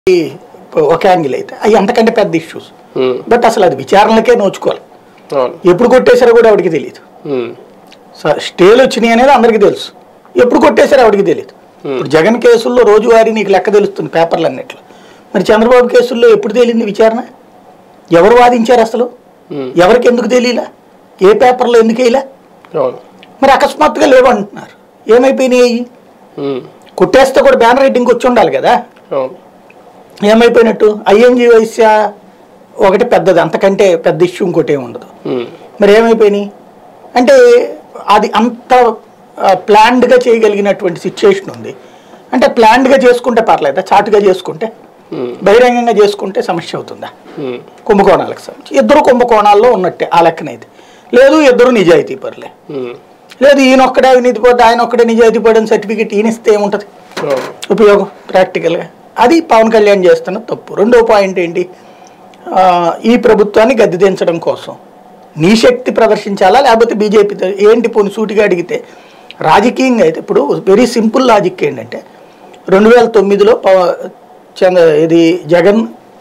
ఒక యాంగిల్ అయితే అవి అంతకంటే పెద్ద ఇష్యూస్ ఉమ్, బట్ అసలు అది విచారణలకే నోచుకోవాలి అవును ఎప్పుడు కొట్టేశారో కూడా ఆవిడకి తెలియదు ఉమ్, స- స్టేలు వచ్చినాయి అనేది అందరికీ తెలుసు ఎప్పుడు కొట్టేశారో ఆవిడకి తెలియదు ఇప్పుడు జగన్ కేసుల్లో రోజువారీ నీకు లెక్క తెలుస్తుంది పేపర్లు అన్నిట్లో మరి చంద్రబాబు కేసుల్లో ఎప్పుడు తేలింది విచారణ ఎవరు వాదించారు అసలు ఉమ్, ఎవరికి ఎందుకు తెలియలా ఏ పేపర్లో ఎందుకు వేయలే అవును మరి అకస్మాత్తుగా లేవంటున్నారు ఏమైపోయినాయి అవి? ఉమ్, కొట్టేస్తే కూడా బ్యానర్ రైటింగ్ వచ్చి ఉండాలి కదా అవును ఏమైపోయినట్టు ఐఎన్జీ వైశ్య ఒకటి పెద్దది అంతకంటే పెద్ద ఇష్యూ ఇంకోటి ఏమి ఉండదు ఉమ్, మరి ఏమైపోయినాయి అంటే అది అంత ప్లాన్డ్గా చేయగలిగినటువంటి సిచ్యుయేషన్ ఉంది అంటే ప్లాన్డ్గా చేసుకుంటే పర్లేదా చాటుగా చేసుకుంటే ఉమ్, బహిరంగంగా చేసుకుంటే సమస్య అవుతుందా ఉమ్, కుంభకోణాలకు సంబంధించి ఇద్దరు కుంభకోణాల్లో ఉన్నట్టే ఆ లెక్కనైతే లేదు ఇద్దరు నిజాయితీ పరులే ఉమ్, లేదు ఈయన ఒక్కడే అవినీతి పడ్డ ఆయన ఒక్కడే నిజాయితీ పడిన సర్టిఫికేట్ ఈయన ఇస్తే ఏముంటుంది అవును ఉపయోగం ప్రాక్టికల్గా అది పవన్ కళ్యాణ్ చేస్తున్న తప్పు రెండో పాయింట్ ఏంటి ఆ, ఈ ప్రభుత్వాన్ని గద్దె దించడం కోసం నీ శక్తి ప్రదర్శించాలా లేకపోతే బీజేపీ ఏంటి పోని సూటిగా అడిగితే రాజకీయంగా అయితే ఇప్పుడు వెరీ సింపుల్ లాజిక్ ఏంటంటే రెండు వేల తొమ్మిదిలో పవ- చంద్ర ఇది జగన్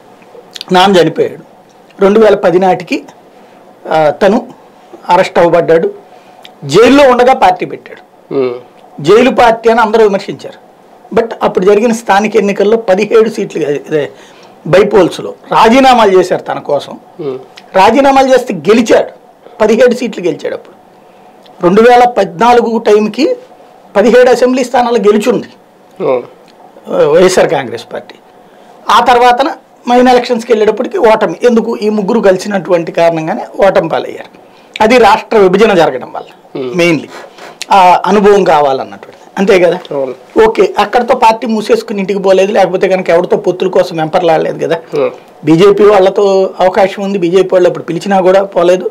నాన్న చనిపోయాడు రెండు వేల పది నాటికి ఆ, తను అరెస్ట్ అవ్వబడ్డాడు జైల్లో ఉండగా పార్టీ పెట్టాడు ఉమ్, జైలు పార్టీ అని అందరూ విమర్శించారు బట్ అప్పుడు జరిగిన స్థానిక ఎన్నికల్లో పదిహేడు సీట్లు ఇదే బైపోల్స్లో రాజీనామాలు చేశారు తన కోసం ఉమ్, రాజీనామాలు చేస్తే గెలిచాడు పదిహేడు సీట్లు గెలిచాడు అప్పుడు రెండు వేల పద్నాలుగు టైంకి పదిహేడు అసెంబ్లీ స్థానాలు గెలిచుంది అవును ఆ, వైఎస్ఆర్ కాంగ్రెస్ పార్టీ ఆ తర్వాతన మైన్ ఎలక్షన్స్కి వెళ్ళేటప్పటికి ఓటమి ఎందుకు ఈ ముగ్గురు కలిసినటువంటి కారణంగానే ఓటమి పాలయ్యారు అది రాష్ట్ర విభజన జరగడం వల్ల మెయిన్లీ ఆ అనుభవం కావాలన్నటువంటి అంతే కదా అవును ఓకే అక్కడతో పార్టీ మూసేసుకుని ఇంటికి పోలేదు లేకపోతే కనుక ఎవరితో పొత్తుల కోసం వెంపర్లాడలేదు కదా ఉమ్, బీజేపీ వాళ్ళతో అవకాశం ఉంది బీజేపీ వాళ్ళు అప్పుడు పిలిచినా కూడా పోలేదు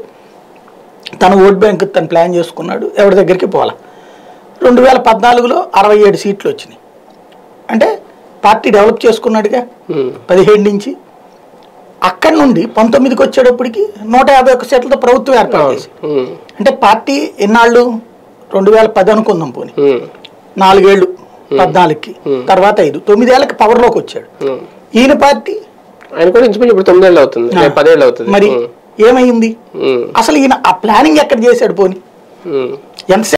తన ఓట్ బ్యాంక్ తను ప్లాన్ చేసుకున్నాడు ఎవరి దగ్గరికి పోలా రెండు వేల పద్నాలుగులో అరవై ఏడు సీట్లు వచ్చినాయి అంటే పార్టీ డెవలప్ చేసుకున్నాడుగా ఉమ్, పదిహేడు నుంచి అక్కడి నుండి పంతొమ్మిదికి వచ్చేటప్పటికి నూట యాభై ఒక్క సీట్లతో ప్రభుత్వం ఏర్పాటు అవును చేసి ఉమ్, అంటే పార్టీ ఎన్నాళ్ళు రెండు వేల పది అనుకుందాం పోనీ ఉమ్, నాలుగేళ్ళు పద్నాలుగుకి తర్వాత ఐదు తొమ్మిదేళ్ళకి పవర్లోకి వచ్చాడు ఉమ్. ఈయన పార్టీ ఆయన కూడా ఇంచుమించు ఇప్పుడు తొమ్మిదేళ్ళు అవుతుంది రేపు పదేళ్ళు అవుతుంది మరి ఉమ్, ఏమైంది ఉమ్, అసలు ఈయన ఆ ప్లానింగ్ ఎక్కడ చేశాడు పోని ఉమ్, ఎంత